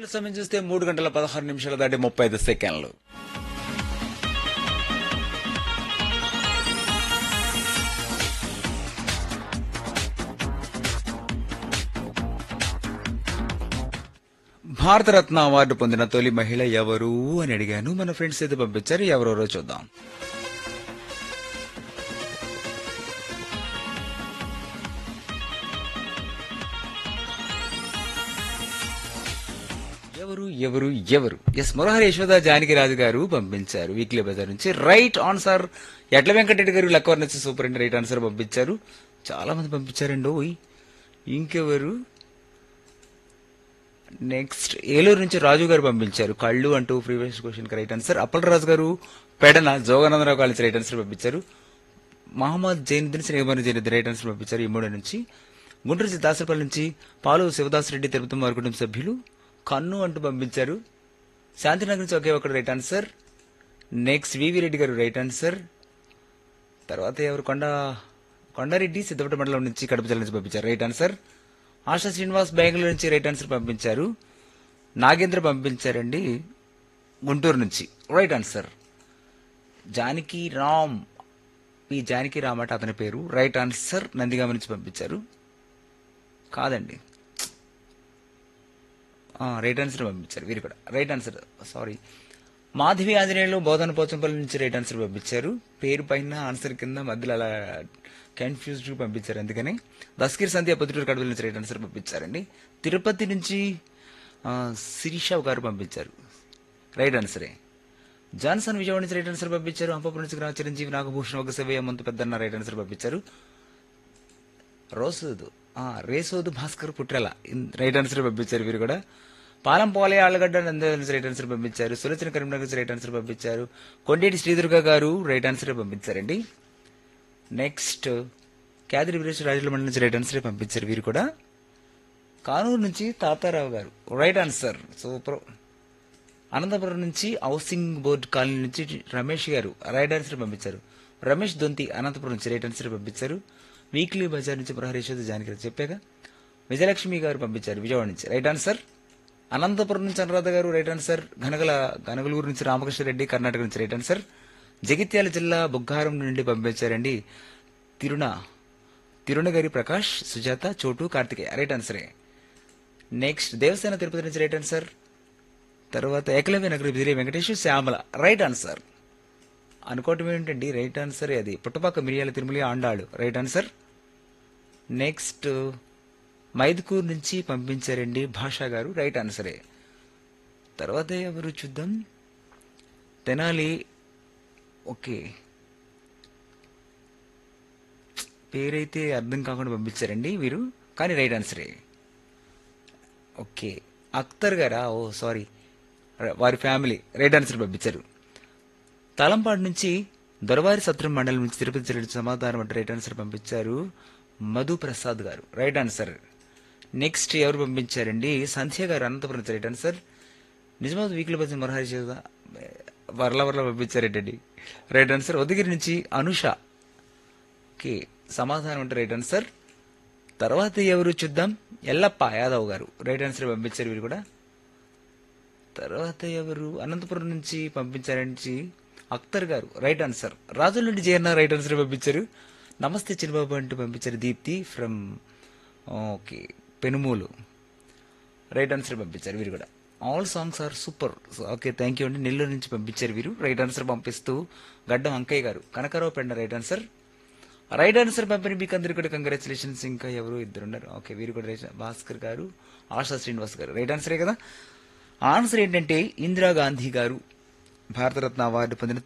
స్టూడియోలో సమయం చూస్తే మూడు గంటల పదహారు నిమిషాలు దాటి ముప్పై ఐదు సెకండ్లు భారతరత్న అవార్డు పొందిన తొలి మహిళ ఎవరు అని అడిగాను మన ఫ్రెండ్స్ అయితే పంపించారు ఎవరెవరో చూద్దాం ఎవరు ఎవరు ఎవరు ఎస్ మురహరి యశోద జానకి రాజు గారు పంపించారు వీక్లీ బజార్ నుంచి రైట్ ఆన్సర్ ఎట్ల వెంకటరెడ్డి గారు లక్కవర్ నుంచి సూపర్ అండ్ రైట్ ఆన్సర్ పంపించారు చాలా మంది పంపించారండి ఓయ్ ఇంకెవరు నెక్స్ట్ ఏలూరు నుంచి రాజు గారు పంపించారు కళ్ళు అంటూ previous question right answer Appala Raju గారు Pedana Joganandarao college right answer పంపించారు మహమ్మద్ జైనుద్దీన్ శ్రీమని జైనుద్దీన్ రైట్ ఆన్సర్ పంపించారు ఈ మూడు నుంచి గుంటూరు జిల్లా దాసరపల్లి నుంచి పాలు శివదాస్ రెడ్డి తిరుపతి వారి కుటుంబ సభ్యులు కన్ను అంటూ పంపించారు శాంతినగర్ నుంచి ఒకే ఒకటి right answer next VV Reddy గారు రైట్ ఆన్సర్ తర్వాత ఎవరు కొండ కొండారెడ్డి సిద్ధపట్ట మండలం నుంచి కడప జిల్లా నుంచి పంపించారు రైట్ ఆన్సర్ ఆశా శ్రీనివాస్ బెంగళూరు నుంచి రైట్ ఆన్సర్ పంపించారు నాగేంద్ర పంపించారండి గుంటూరు నుంచి రైట్ ఆన్సర్ జానకి రామ్ ఈ జానకి రామ్ అంటే అతని పేరు రైట్ ఆన్సర్ నందిగామ నుంచి పంపించారు కాదండి ఆ, రైట్ ఆన్సర్ పంపించారు వీరు కూడా right answer sorry Madhavi Anjaneyulu Bodhana Pochampalli నుంచి రైట్ ఆన్సర్ పంపించారు పేరు పైన ఆన్సర్ కింద మధ్యలో అలా కన్ఫ్యూజ్డ్ పంపించారు అందుకని దస్కీర్ సంధ్య పొద్దుటూరు కడప నుంచి రైట్ ఆన్సర్ పంపించారండి తిరుపతి నుంచి ఆ, శిరీష గారు పంపించారు రైట్ ఆన్సరే జాన్సన్ విజయవాడ నుంచి రైట్ ఆన్సర్ పంపించారు అంపపురం నుంచి గ్రామ చిరంజీవి నాగభూషణ్ ఒక సేవ మంతు పెద్దన్న రైట్ ఆన్సర్ పంపించారు రోసోదు ఆ, రేసోదు భాస్కర్ పుట్రెల ఇన్- రైట్ ఆన్సర్ పంపించారు వీరు కూడా పాలం పోలే ఆళ్ళగడ్డ నంద్యాల నుంచి రైట్ ఆన్సర్ పంపించారు సులోచన కరీంనగర్ నుంచి రైట్ ఆన్సర్ పంపించారు కొండేటి శ్రీదుర్గ గారు రైట్ ఆన్సర్ పంపించారండి నెక్స్ట్ క్యాదిరి వీరేష్ రాజుల మండలి నుంచి రైట్ ఆన్సర్ పంపించారు వీరు కూడా కానూరు నుంచి తాతారావు గారు రైట్ ఆన్సర్ సూపర్ అనంతపురం నుంచి హౌసింగ్ బోర్డు కాలనీ నుంచి రమేష్ గారు రైట్ ఆన్సర్ పంపించారు రమేష్ దొంతి అనంతపురం నుంచి రైట్ ఆన్సర్ పంపించారు వీక్లీ బజార్ నుంచి ప్రహరేశ్వర జానకి గారు చెప్పాక విజయలక్ష్మి గారు పంపించారు విజయవాడ నుంచి రైట్ ఆన్సర్ అనంతపురం నుంచి అనురాధ గారు రైట్ ఆన్సర్ గనగల గనగలూరు నుంచి రామకృష్ణ రెడ్డి కర్ణాటక నుంచి రైట్ ఆన్సర్ జగిత్యాల జిల్లా బుగ్గారం నుండి పంపించారండి తిరుణ తిరుణగిరి ప్రకాష్ సుజాత చోటు కార్తికేయ రైట్ ఆన్సరే నెక్స్ట్ దేవసేన తిరుపతి నుంచి రైట్ ఆన్సర్ తర్వాత ఏకలవ్య నగరి బిదిరి వెంకటేష్ శ్యామల రైట్ ఆన్సర్ అనుకోవటం ఏంటండి రైట్ ఆన్సర్ అది పుట్టపాక మిరియాల తిరుమల ఆండాడు రైట్ ఆన్సర్ నెక్స్ట్ మైదుకూరు నుంచి పంపించారండి భాషా గారు రైట్ ఆన్సరే తర్వాత ఎవరు చూద్దాం తెనాలి ఓకే పేరైతే అర్థం కాకుండా పంపించారండి వీరు కానీ రైట్ ఆన్సరే ఓకే అఖ్తర్ గారా ఓ సారీ వారి ఫ్యామిలీ రైట్ ఆన్సర్ పంపించారు తలంపాడు నుంచి దొరవారి సత్రం మండలం నుంచి తిరుపతి జిల్లా సమాధానం అంటే రైట్ ఆన్సర్ పంపించారు మధు ప్రసాద్ గారు రైట్ ఆన్సర్ నెక్స్ట్ ఎవరు పంపించారండి సంధ్య గారు అనంతపురం నుంచి right answer Nizamabad weekly bus మరహరి చేద వర్ల వర్ల పంపించారేటండి రైట్ ఆన్సర్ ఉదగిరి నుంచి అనుష ఓకే సమాధానం అంటే రైట్ ఆన్సర్ తర్వాత ఎవరు చూద్దాం ఎల్లప్ప యాదవ్ గారు రైట్ ఆన్సర్ పంపించారు వీరు కూడా తర్వాత ఎవరు అనంతపురం నుంచి పంపించారంచి అఖ్తర్ గారు రైట్ ఆన్సర్ రాజుల నుండి జయన్న రైట్ ఆన్సర్ పంపించారు నమస్తే చిన్నబాబు అంటూ పంపించారు Deepti from okay Penumulu right answer పంపించారు వీరు కూడా all songs are super okay thank you అండి నెల్లూరు నుంచి పంపించారు వీరు రైట్ ఆన్సర్ పంపిస్తూ గడ్డం అంకయ్య గారు కనకరావు పెండ రైట్ ఆన్సర్ రైట్ ఆన్సర్ పంపిణీ మీకు అందరికీ కూడా కంగ్రాచులేషన్స్ ఇంకా ఎవరు ఇద్దరు ఉన్నారు ఓకే వీరు కూడా రైట్ భాస్కర్ గారు ఆశా శ్రీనివాస్ గారు రైట్ ఆన్సరే కదా ఆన్సర్ ఏంటంటే ఇందిరాగాంధీ గారు భారతరత్న అవార్డు పొందిన